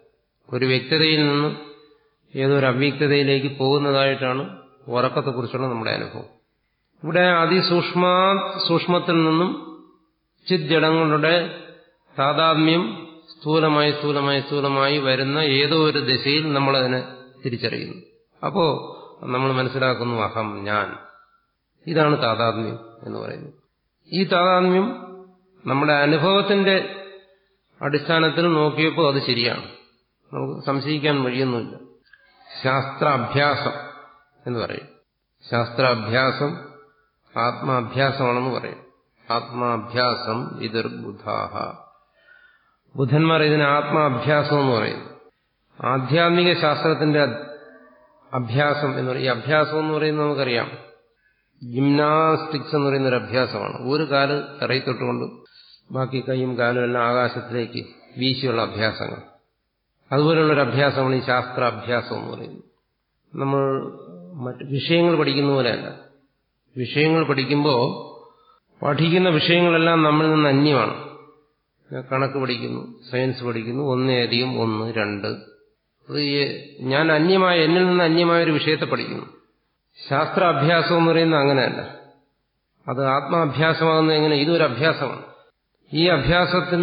ഒരു വ്യക്തതയിൽ നിന്ന് ഏതൊരു അവ്യക്തതയിലേക്ക് പോകുന്നതായിട്ടാണ് ഉറക്കത്തെക്കുറിച്ചുള്ള നമ്മുടെ അനുഭവം ഇവിടെ അതിസൂക്ഷ്മ സൂക്ഷ്മത്തിൽ നിന്നും ചിത് ജഡങ്ങളുടെ താതാത്മ്യം സ്ഥൂലമായി സ്ഥൂലമായി സ്ഥൂലമായി വരുന്ന ഏതോ ഒരു ദിശയിൽ നമ്മളതിനെ തിരിച്ചറിയുന്നു അപ്പോ നമ്മൾ മനസ്സിലാക്കുന്നു അഹം ഞാൻ ഇതാണ് താതാത്മ്യം എന്ന് പറയുന്നത് ഈ താതാത്മ്യം നമ്മുടെ അനുഭവത്തിന്റെ അടിസ്ഥാനത്തിൽ നോക്കിയപ്പോൾ അത് ശരിയാണ് നമുക്ക് സംശയിക്കാൻ വഴിയൊന്നുമില്ല ശാസ്ത്രാഭ്യാസം എന്ന് പറയും ശാസ്ത്രാഭ്യാസം ആത്മാഭ്യാസമാണെന്ന് പറയും ആത്മാഭ്യാസം ഇതിർബുധാഹ ബുദ്ധന്മാർ ഇതിന് ആത്മാഭ്യാസം എന്ന് പറയുന്നു ആധ്യാത്മിക ശാസ്ത്രത്തിന്റെ അഭ്യാസം എന്ന് പറയും ഈ അഭ്യാസം എന്ന് പറയുന്നത് നമുക്കറിയാം ജിംനാസ്റ്റിക്സ് എന്ന് പറയുന്ന ഒരു അഭ്യാസമാണ് ഒരു കാല് തറയിൽ തൊട്ടുകൊണ്ട് ബാക്കി കൈയും കാലും എല്ലാം ആകാശത്തിലേക്ക് വീശിയുള്ള അഭ്യാസങ്ങൾ അതുപോലെയുള്ള ഒരു അഭ്യാസമാണ് ഈ ശാസ്ത്ര അഭ്യാസം എന്ന് പറയുന്നത് നമ്മൾ മറ്റ് വിഷയങ്ങൾ പഠിക്കുന്ന പോലെയല്ല വിഷയങ്ങൾ പഠിക്കുമ്പോൾ പഠിക്കുന്ന വിഷയങ്ങളെല്ലാം നമ്മളിൽ നിന്ന് അന്യമാണ് കണക്ക് പഠിക്കുന്നു സയൻസ് പഠിക്കുന്നു ഒന്നേധികം ഒന്ന് രണ്ട് അത് ഞാൻ അന്യമായ എന്നിൽ നിന്ന് അന്യമായ ഒരു വിഷയത്തെ പഠിക്കുന്നു ശാസ്ത്ര അഭ്യാസം എന്ന് പറയുന്നത് അങ്ങനെയല്ല അത് ആത്മാഭ്യാസമാകുന്നത് എങ്ങനെ ഇതൊരു അഭ്യാസമാണ് ഈ അഭ്യാസത്തിൽ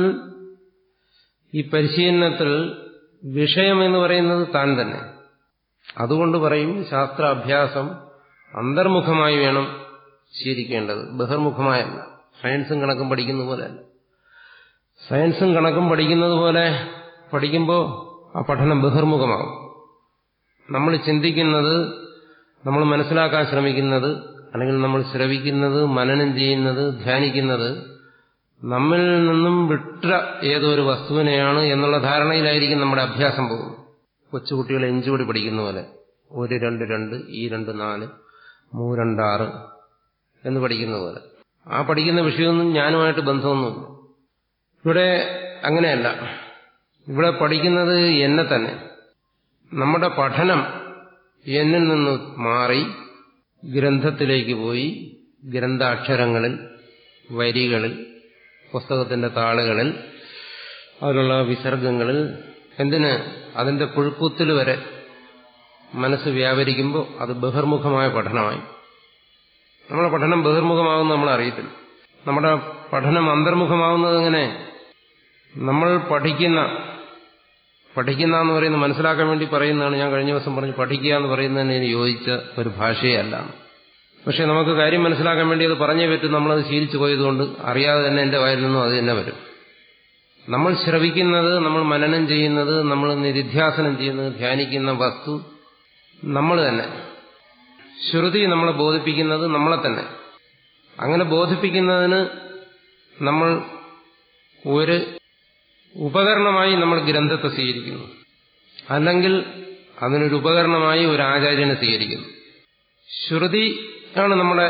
ഈ പരിശീലനത്തിൽ വിഷയം എന്ന് പറയുന്നത് താൻ തന്നെ അതുകൊണ്ട് പറയും ശാസ്ത്ര അഭ്യാസം അന്തർമുഖമായി വേണം ശീലിക്കേണ്ടത് ബഹിർമുഖമായല്ല സയൻസും കണക്കും പഠിക്കുന്ന പോലെയല്ല സയൻസും കണക്കും പഠിക്കുന്നത് പോലെ പഠിക്കുമ്പോൾ ആ പഠനം ബഹിർമുഖമാകും നമ്മൾ ചിന്തിക്കുന്നത് നമ്മൾ മനസ്സിലാക്കാൻ ശ്രമിക്കുന്നത് അല്ലെങ്കിൽ നമ്മൾ ശ്രവിക്കുന്നത് മനനം ചെയ്യുന്നത് ധ്യാനിക്കുന്നത് നമ്മിൽ നിന്നും വിട്ട ഏതോ ഒരു വസ്തുവിനെയാണ് എന്നുള്ള ധാരണയിലായിരിക്കും നമ്മുടെ അഭ്യാസം പോകുന്നത് കൊച്ചുകുട്ടികൾ എഞ്ചുകൂടി പഠിക്കുന്ന പോലെ ഒരു രണ്ട് രണ്ട് ഈ രണ്ട് നാല് മൂ രണ്ടാറ് എന്ന് പഠിക്കുന്ന പോലെ ആ പഠിക്കുന്ന വിഷയമൊന്നും ഞാനുമായിട്ട് ബന്ധമൊന്നുമില്ല ഇവിടെ അങ്ങനെയല്ല ഇവിടെ പഠിക്കുന്നത് എന്നെ തന്നെ നമ്മുടെ പഠനം എന്നിൽ നിന്ന് മാറി ഗ്രന്ഥത്തിലേക്ക് പോയി ഗ്രന്ഥാക്ഷരങ്ങളിൽ വരികളിൽ പുസ്തകത്തിന്റെ താളുകളിൽ അതിലുള്ള വിസർഗങ്ങളിൽ എന്തിന് അതിന്റെ പുഴുക്കുത്തിൽ വരെ മനസ്സ് വ്യാപരിക്കുമ്പോൾ അത് ബഹിർമുഖമായ പഠനമായി നമ്മുടെ പഠനം ബഹിർമുഖമാകുന്ന നമ്മൾ അറിയത്തില്ല നമ്മുടെ പഠനം അന്തർമുഖമാകുന്നത് എങ്ങനെ നമ്മൾ പഠിക്കുന്ന പഠിക്കുന്ന എന്ന് പറയുന്നത് മനസ്സിലാക്കാൻ വേണ്ടി പറയുന്നതാണ് ഞാൻ കഴിഞ്ഞ ദിവസം പറഞ്ഞു പഠിക്കുക എന്ന് പറയുന്നതിന് യോജിച്ച ഒരു ഭാഷയല്ല പക്ഷെ നമുക്ക് കാര്യം മനസ്സിലാക്കാൻ വേണ്ടി അത് പറഞ്ഞേ പറ്റും നമ്മളത് ശീലിച്ചു പോയതുകൊണ്ട് അറിയാതെ തന്നെ എന്റെ വായിൽ നിന്നും അത് തന്നെ വരും നമ്മൾ ശ്രവിക്കുന്നത് നമ്മൾ മനനം ചെയ്യുന്നത് നമ്മൾ നിരിധ്യാസനം ചെയ്യുന്നത് ധ്യാനിക്കുന്ന വസ്തു നമ്മൾ തന്നെ ശ്രുതി നമ്മളെ ബോധിപ്പിക്കുന്നത് നമ്മളെ തന്നെ അങ്ങനെ ബോധിപ്പിക്കുന്നതിന് നമ്മൾ ഒരു ഉപകരണമായി നമ്മൾ ഗ്രന്ഥത്തെ സ്വീകരിക്കുന്നു അല്ലെങ്കിൽ അതിനൊരു ഉപകരണമായി ഒരു ആചാര്യനെ സ്വീകരിക്കുന്നു ശ്രുതി ആണ് നമ്മളെ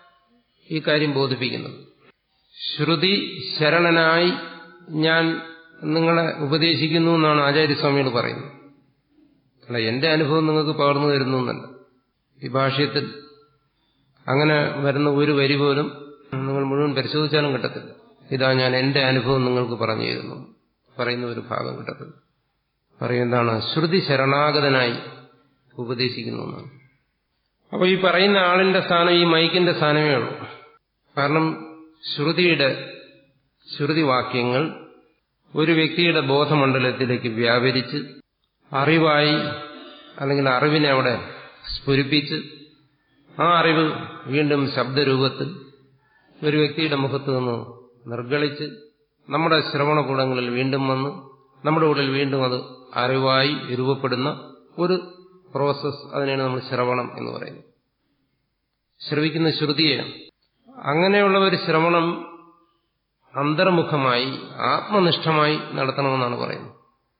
ഈ കാര്യം ബോധിപ്പിക്കുന്നത് ശ്രുതി ശരണനായി ഞാൻ നിങ്ങളെ ഉപദേശിക്കുന്നു എന്നാണ് ആചാര്യസ്വാമിയോട് പറയുന്നത് അല്ല എന്റെ അനുഭവം നിങ്ങൾക്ക് പകർന്നു തരുന്നു എന്നല്ല ഈ ഭാഷ്യത്തിൽ അങ്ങനെ വരുന്ന ഒരു വരി പോലും നിങ്ങൾ മുഴുവൻ പരിശോധിച്ചാലും കിട്ടത്തില്ല ഇതാ ഞാൻ എന്റെ അനുഭവം നിങ്ങൾക്ക് പറഞ്ഞു തരുന്നു പറയുന്ന ഒരു ഭാഗം കിട്ടത്തില്ല പറയുന്നതാണ് ശ്രുതി ശരണാഗതനായി ഉപദേശിക്കുന്നു എന്നാണ് അപ്പോൾ ഈ പറയുന്ന ആളിന്റെ സ്ഥാനം ഈ മൈക്കിന്റെ സ്ഥാനമേ ഉള്ളൂ കാരണം ശ്രുതിയുടെ ശ്രുതിവാക്യങ്ങൾ ഒരു വ്യക്തിയുടെ ബോധമണ്ഡലത്തിലേക്ക് വ്യാപരിച്ച് അറിവായി അല്ലെങ്കിൽ അറിവിനെ അവിടെ സ്ഫുരിപ്പിച്ച് ആ അറിവ് വീണ്ടും ശബ്ദരൂപത്തിൽ ഒരു വ്യക്തിയുടെ മുഖത്ത് നിന്ന് നിർഗളിച്ച് നമ്മുടെ ശ്രവണകൂടങ്ങളിൽ വീണ്ടും വന്ന് നമ്മുടെ ഉള്ളിൽ വീണ്ടും അത് അറിവായി രൂപപ്പെടുന്ന ഒരു പ്രോസസ് അതിനെയാണ് നമ്മൾ ശ്രവണം എന്ന് പറയുന്നത് ശ്രവിക്കുന്ന ശ്രുതിയാണ് അങ്ങനെയുള്ള ഒരു ശ്രവണം അന്തർമുഖമായി ആത്മനിഷ്ഠമായി നടത്തണമെന്നാണ് പറയുന്നത്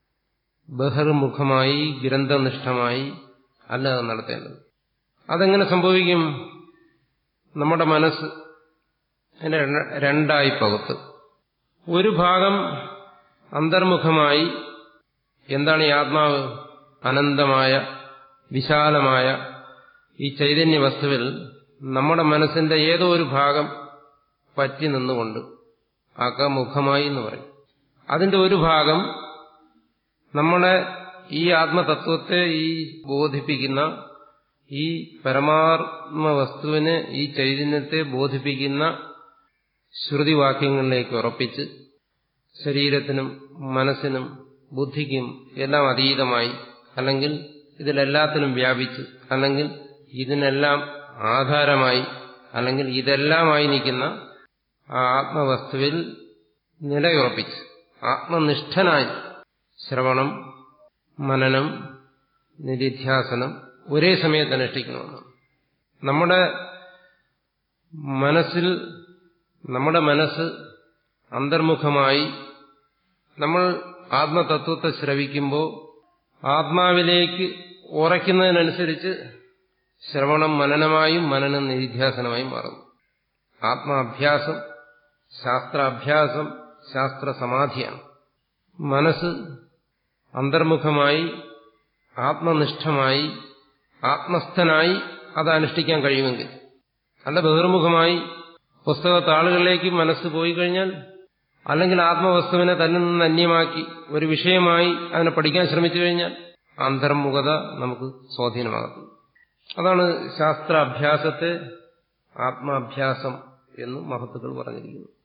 ബഹിർമുഖമായി ഗ്രന്ഥനിഷ്ഠമായി അല്ല അത് നടത്തേണ്ടത് അതെങ്ങനെ സംഭവിക്കും നമ്മുടെ മനസ്സ് അതിനെ രണ്ടായി പകുത്ത് ഒരു ഭാഗം അന്തർമുഖമായി എന്താണ് ഈ ആത്മാവ് അനന്തമായ വിശാലമായ ഈ ചൈതന്യ വസ്തുവിൽ നമ്മുടെ മനസ്സിന്റെ ഏതോ ഒരു ഭാഗം പറ്റി നിന്നുകൊണ്ട് അകമുഖമായി എന്ന് പറയും അതിന്റെ ഒരു ഭാഗം നമ്മളെ ഈ ആത്മതത്വത്തെ ഈ ബോധിപ്പിക്കുന്ന ഈ പരമാത്മ വസ്തുവിനെ ഈ ചൈതന്യത്തെ ബോധിപ്പിക്കുന്ന ശ്രുതിവാക്യങ്ങളിലേക്ക് ഉറപ്പിച്ച് ശരീരത്തിനും മനസ്സിനും ബുദ്ധിക്കും എല്ലാം അതീതമായി അല്ലെങ്കിൽ ഇതിലെല്ലാത്തിനും വ്യാപിച്ച് അല്ലെങ്കിൽ ഇതിനെല്ലാം ആധാരമായി അല്ലെങ്കിൽ ഇതെല്ലാമായി നിൽക്കുന്ന ആ ആത്മവസ്തുവിൽ നിലയുറപ്പിച്ച് ആത്മനിഷ്ഠനായി ശ്രവണം മനനം നിരിധ്യാസനം ഒരേ സമയത്ത് അനുഷ്ഠിക്കണമെന്നാണ് നമ്മുടെ മനസ്സിൽ നമ്മുടെ മനസ്സ് അന്തർമുഖമായി നമ്മൾ ആത്മതത്വത്തെ ശ്രവിക്കുമ്പോൾ ആത്മാവിലേക്ക് ഉറയ്ക്കുന്നതിനനുസരിച്ച് ശ്രവണം മനനമായും മനനം നിരിധ്യാസനമായും മാറുന്നു ആത്മാഭ്യാസം ശാസ്ത്രാഭ്യാസം ശാസ്ത്ര സമാധിയാണ് മനസ്സ് അന്തർമുഖമായി ആത്മനിഷ്ഠമായി ആത്മസ്ഥനായി അത് അനുഷ്ഠിക്കാൻ കഴിയുമെങ്കിൽ അല്ല ബഹിർമുഖമായി പുസ്തകത്താളുകളിലേക്ക് മനസ്സ് പോയി കഴിഞ്ഞാൽ അല്ലെങ്കിൽ ആത്മവസ്തുവിനെ തന്നെ നിന്ന് അന്യമാക്കി ഒരു വിഷയമായി അതിനെ പഠിക്കാൻ ശ്രമിച്ചു കഴിഞ്ഞാൽ അന്തർമുഖത നമുക്ക് സ്വാധീനമാകുന്നു അതാണ് ശാസ്ത്രാഭ്യാസത്തെ ആത്മാഭ്യാസം എന്ന് മഹത്തുക്കൾ പറഞ്ഞിരിക്കുന്നു